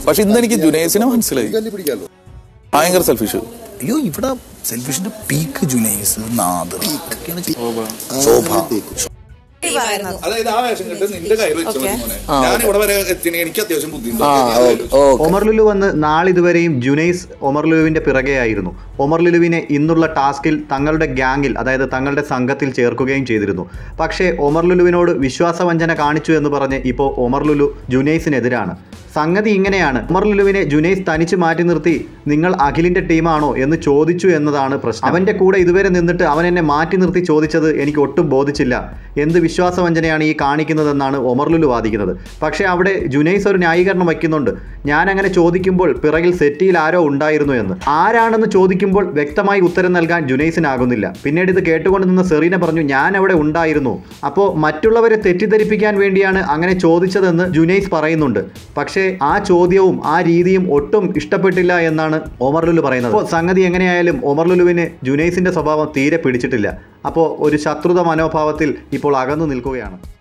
പക്ഷെ ഇന്ന് എനിക്ക് ജുനൈസിനെ മനസ്സിലായി കല്ലി പിടിക്കാമല്ലോ ഭയങ്കര സെൽഫിഷ് അയ്യോ ഇവിടെ സെൽഫിഷിന്റെ പീക്ക് ജുനൈസ് നാദർ ഇതൊക്കെയാണ് ശോഭ അതായത് ആ വേഷം കെട്ട് നിന്റെ കയ്യിൽ വെച്ച മോനെ ഞാൻ ഇവിടെ വരെ എത്തിന് എനിക്ക് അത്യാവശ്യം ബുദ്ധിയുണ്ട് ഓ ഒമർ ലുലു വന്ന് നാളിതുവരെയും ജുനൈസ് ഒമർ ലുലുവിന്റെ പിറകെയായിരുന്നു ഒമർ ലുലുവിനെ ഇന്നുള്ള ടാസ്കിൽ തങ്ങളുടെ ഗ്യാങ്ങിൽ അതായത് തങ്ങളുടെ സംഘത്തിൽ ചേർക്കുകയും ചെയ്തിരുന്നു പക്ഷേ ഒമർ ലുലുവിനോട് വിശ്വാസവഞ്ചന കാണിച്ചു എന്ന് പറഞ്ഞ് ഇപ്പോൾ ഒമർ ലുലു ജുനൈസിനെതിരാണ് സംഗതി ഇങ്ങനെയാണ് ഉമർ ലുലുവിനെ ജുനൈസ് തനിച്ച് മാറ്റി നിർത്തി നിങ്ങൾ അഖിലിന്റെ ടീമാണോ എന്ന് ചോദിച്ചു എന്നതാണ് പ്രശ്നം അവന്റെ കൂടെ ഇതുവരെ നിന്നിട്ട് അവൻ എന്നെ മാറ്റി നിർത്തി ചോദിച്ചത് എനിക്ക് ഒട്ടും ബോധിച്ചില്ല എന്ത് വിശ്വാസവഞ്ചനയാണ് ഈ കാണിക്കുന്നതെന്നാണ് ഒമർ ലുലു വാദിക്കുന്നത് പക്ഷേ അവിടെ ജുനൈസ് ഒരു ന്യായീകരണം വയ്ക്കുന്നുണ്ട് ഞാൻ അങ്ങനെ ചോദിക്കുമ്പോൾ പിറകിൽ സെറ്റിയിൽ ആരോ ഉണ്ടായിരുന്നു എന്ന് ആരാണെന്ന് ചോദിക്കുമ്പോൾ വ്യക്തമായി ഉത്തരം നൽകാൻ ജുനൈസിനാകുന്നില്ല പിന്നീട് ഇത് കേട്ടുകൊണ്ട് നിന്ന സെറീന പറഞ്ഞു ഞാൻ അവിടെ ഉണ്ടായിരുന്നു അപ്പോൾ മറ്റുള്ളവരെ തെറ്റിദ്ധരിപ്പിക്കാൻ വേണ്ടിയാണ് അങ്ങനെ ചോദിച്ചതെന്ന് ജുനൈസ് പറയുന്നുണ്ട് പക്ഷേ ആ ചോദ്യവും ആ രീതിയും ഒട്ടും ഇഷ്ടപ്പെട്ടില്ല എന്നാണ് ഒമർ ലുലു പറയുന്നത് അപ്പോൾ സംഗതി എങ്ങനെയായാലും ഒമർ ലുലുവിന് ജുനൈസിന്റെ സ്വഭാവം തീരെ പിടിച്ചിട്ടില്ല അപ്പോൾ ഒരു ശത്രുത മനോഭാവത്തിൽ ഇപ്പോൾ അകന്നു നിൽക്കുകയാണ്